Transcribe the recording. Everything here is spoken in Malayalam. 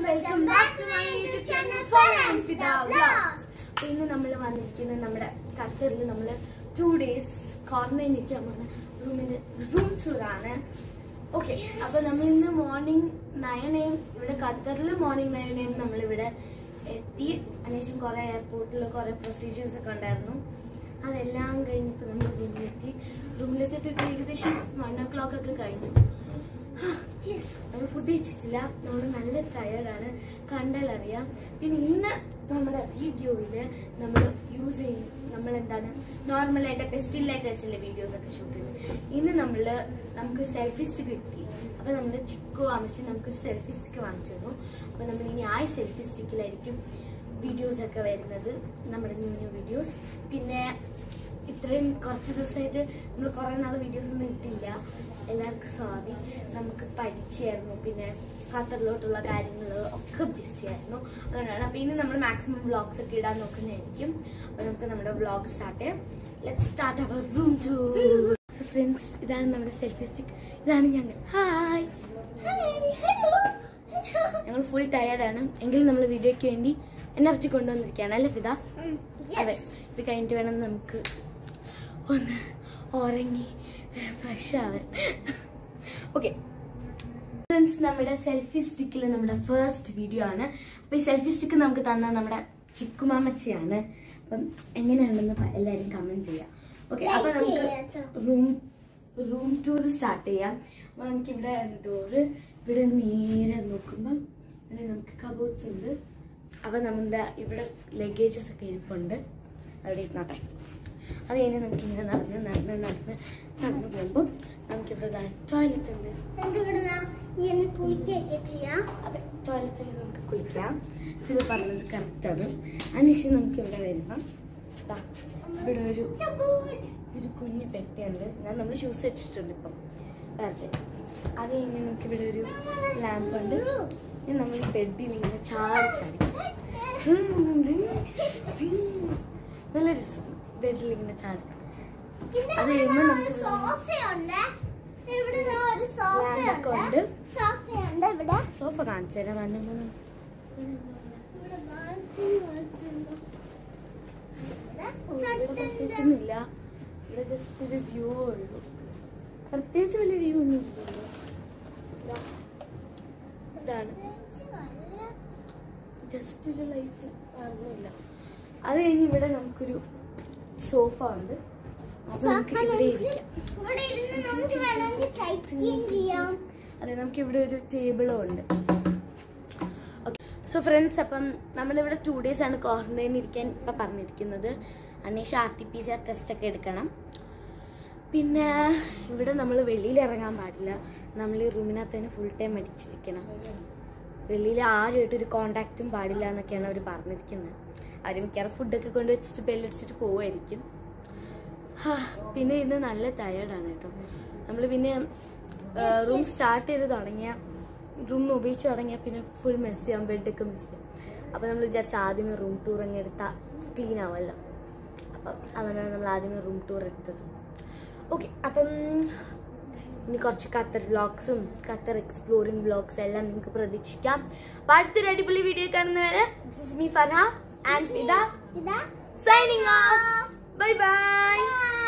Welcome back to my YouTube channel Farha and Fida vlogs ഇന്ന് നമ്മൾ വന്നിരിക്കുന്നത് നമ്മുടെ ഖത്തറിൽ നമ്മൾ ടു ഡേയ്സ് ക്വാറന്റൈൻ നിൽക്കാൻ പോകുന്ന റൂമിന്റെ റൂം ടൂറാണ് ഓക്കെ അപ്പൊ നമ്മൾ ഇന്ന് മോർണിംഗ് നയൻ എം ഇവിടെ ഖത്തറിൽ മോർണിംഗ് നയൻ എം നമ്മളിവിടെ എത്തി അതിനുശേഷം കുറെ എയർപോർട്ടിൽ കുറെ പ്രൊസീജിയേഴ്സ് ഒക്കെ ഉണ്ടായിരുന്നു അതെല്ലാം കഴിഞ്ഞിപ്പോൾ നമ്മൾ റൂമിലെത്തി റൂമിലെത്തിയപ്പോൾ ഇപ്പോൾ ഏകദേശം വൺ ഓ ക്ലോക്ക് ഒക്കെ കഴിഞ്ഞു നമ്മൾ ഫുഡ് കഴിച്ചിട്ടില്ല നമ്മൾ നല്ല ടയർഡാണ് കണ്ടാലറിയാം പിന്നെ ഇന്ന് നമ്മുടെ വീഡിയോയില് നമ്മൾ യൂസ് ചെയ്യും നമ്മൾ എന്താണ് നോർമലായിട്ട് പെസ്റ്റിലായിട്ട് വെച്ചുള്ള വീഡിയോസ് ഒക്കെ ഷൂട്ട് ചെയ്യുന്നത് ഇന്ന് നമ്മൾ നമുക്ക് സെൽഫി സ്റ്റിക്ക് കിട്ടി അപ്പൊ നമ്മൾ ചിക്കു വാങ്ങിച്ച് നമുക്ക് സെൽഫി സ്റ്റിക്ക് വാങ്ങിച്ചു തന്നു അപ്പൊ നമ്മൾ ഇനി ആ സെൽഫി സ്റ്റിക്കിലായിരിക്കും വീഡിയോസ് ഒക്കെ വരുന്നത് നമ്മുടെ ന്യൂ ന്യൂ വീഡിയോസ് പിന്നെ ഇത്രയും കുറച്ച് ദിവസമായിട്ട് നമ്മൾ കുറെ നാൾ വീഡിയോസ് ഒന്നും ഇട്ടില്ല എല്ലാവർക്കും സോറി നമുക്ക് പഠിച്ചായിരുന്നു പിന്നെ ഖത്തറിലോട്ടുള്ള കാര്യങ്ങൾ ഒക്കെ ബിസി ആയിരുന്നു അതുകൊണ്ടാണ് അപ്പൊ ഇനി നമ്മൾ മാക്സിമം വ്ളോഗ്സ് ഒക്കെ ഇടാൻ നോക്കുന്നതായിരിക്കും അപ്പൊ നമുക്ക് നമ്മുടെ വ്ളോഗ് സ്റ്റാർട്ട് ചെയ്യാം let start our room tour so friends ഇതാണ് നമ്മുടെ സെൽഫി സ്റ്റിക്ക് ഇതാണ് ഞങ്ങൾ ഹായ് ഞങ്ങൾ ഫുൾ ടയർഡാണ് എങ്കിലും നമ്മൾ വീഡിയോയ്ക്ക് വേണ്ടി എനർജി കൊണ്ടുവന്നിരിക്കുകയാണ് അല്ലേ ഫിദ അതെ ഇത് കഴിഞ്ഞിട്ട് വേണം നമുക്ക് ഒന്ന് ഉറങ്ങി ഫ്രഷ് ആവാൻ ഓക്കെ ഫ്രണ്ട്സ് നമ്മുടെ സെൽഫി സ്റ്റിക്കിൽ നമ്മുടെ ഫസ്റ്റ് വീഡിയോ ആണ് അപ്പൊ ഈ സെൽഫി സ്റ്റിക്ക് നമുക്ക് തന്ന നമ്മുടെ ചിക്കുമാമച്ചിയാണ് അപ്പം എങ്ങനെയുണ്ടെന്ന് പ- എല്ലാവരും കമന്റ് ചെയ്യാം ഓക്കെ അപ്പൊ നമുക്ക് റൂം റൂം ടൂർ സ്റ്റാർട്ട് ചെയ്യാം അപ്പൊ നമുക്ക് ഇവിടെ ഡോറ് ഇവിടെ നേരെ നോക്കുമ്പോൾ ഇവിടെ നമുക്ക് കബോർഡ്സ് ഉണ്ട് അപ്പൊ നമ്മുടെ ഇവിടെ ലഗേജസ് ഒക്കെ ഇരിപ്പുണ്ട് അവിടെ ഇരുന്നോട്ടെ അത് കഴിഞ്ഞ് നമുക്ക് ഇങ്ങനെ നടന്ന് നടന്ന് നടന്ന് നടന്ന് പോകുമ്പോൾ നമുക്കിവിടെ ടോയ്ലറ്റ് ഉണ്ട് ഇങ്ങനെ കുളിക്കുകയൊക്കെ ചെയ്യാം അതെ ടോയ്ലറ്റിൽ നമുക്ക് കുളിക്കാം ഇത് പറഞ്ഞത് കറക്റ്റാണ് അതിനുശേഷം നമുക്ക് ഇവിടെ വരുമ്പം ദാ ഇവിടെ ഒരു ഒരു കുഞ്ഞു പെട്ടിയുണ്ട് ഞാൻ നമ്മൾ ഷൂസ് വെച്ചിട്ടുണ്ട് ഇപ്പം വെറുതെ അത് കഴിഞ്ഞ് നമുക്ക് ഇവിടെ ഒരു ലാമ്പ് ഉണ്ട് ഇനി നമ്മൾ ഈ ബെഡിൽ ഇങ്ങനെ ചാടി ചാടി നല്ല രസം ബെഡിൽ ഇങ്ങനെ ചാടി അത് കഴിയുമ്പോൾ നമുക്ക് സോഫയുണ്ട് ഇവിടെ ദാ ഒരു ലാമ്പൊക്കെ സോഫയുണ്ട് ഉണ്ട് സോഫയുണ്ട് ഇവിടെ സോഫ കാണിച്ചു തരാം വന്നപ്പോൾ ഇവിടെ ബാൽക്കണി പോലത്തുണ്ട്. ഇവിടെ കട്ടുണ്ട്. പ്രത്യേകിച്ചൊന്നുമില്ല ഇവിടെ ജസ്റ്റ് ഒരു വ്യൂ ഉള്ളൂ പ്രത്യേകിച്ച് വലിയ വ്യൂ ഒന്നും ഇല്ലല്ലോ ഇതാ. ഇതാണ് ജസ്റ്റ് ഒരു ലൈറ്റ് ഒന്നുമില്ല അത് കഴിഞ്ഞ് ഇവിടെ നമുക്കൊരു സോഫ ഉണ്ട് അത് നമുക്ക് സോഫ ഇവിടെ നമുക്ക് ഇരിക്കാം ഇവിടെ ഇരുന്ന് നമുക്ക് വേണമെങ്കിൽ കഴിക്കുകയും ചെയ്യാം അതെ നമുക്ക് ഇവിടെ ഒരു ടേബിളും ഉണ്ട് സോ ഫ്രണ്ട്സ് അപ്പം നമ്മളിവിടെ ടു ഡേയ്സ് ആണ് ക്വാറന്റൈൻ ഇരിക്കാൻ ഇപ്പം പറഞ്ഞിരിക്കുന്നത് അന്വേഷിച്ച് R T P C R test ഒക്കെ എടുക്കണം പിന്നെ ഇവിടെ നമ്മൾ വെളിയിൽ ഇറങ്ങാൻ പാടില്ല നമ്മൾ ഈ റൂമിനകത്ത് തന്നെ ഫുൾ ടൈം അടിച്ചിരിക്കണം വെളിയിൽ ആരുമായിട്ട് ഒരു കോണ്ടാക്റ്റും പാടില്ല എന്നൊക്കെയാണ് അവർ പറഞ്ഞിരിക്കുന്നത് അവർ മിക്കവാറും ഫുഡൊക്കെ കൊണ്ട് വെച്ചിട്ട് ബെല്ലടിച്ചിട്ട് പോവായിരിക്കും ഹാ, പിന്നെ ഇന്ന് നല്ല ടയേർഡാണ് കേട്ടോ നമ്മൾ പിന്നെ റൂം സ്റ്റാർട്ട് ചെയ്ത് തുടങ്ങിയ റൂം ഉപയോഗിച്ച് തുടങ്ങിയ പിന്നെ ഫുൾ മെസ് ചെയ്യാം ബെഡൊക്കെ മിസ് ചെയ്യാം അപ്പം നമ്മൾ വിചാരിച്ച ആദ്യമേ റൂം ടൂർ അങ്ങ് എടുത്താൽ ക്ലീൻ ആവുമല്ലോ അപ്പം അതുകൊണ്ടാണ് നമ്മൾ ആദ്യമേ റൂം ടൂർ എടുത്തത് ഓക്കെ അപ്പം ഇനി കുറച്ച് ഖത്തർ വ്ളോഗ്സും ഖത്തർ എക്സ്പ്ലോറിംഗ് വ്ളോഗ്സ് എല്ലാം നിങ്ങൾക്ക് പ്രതീക്ഷിക്കാം അപ്പൊ അടുത്തൊരു അടിപൊളി വീഡിയോ കാണുന്നവരെ മീ ഫർഹ ആൻഡ് ഫിദ ഇതാ signing off bye bye Bye.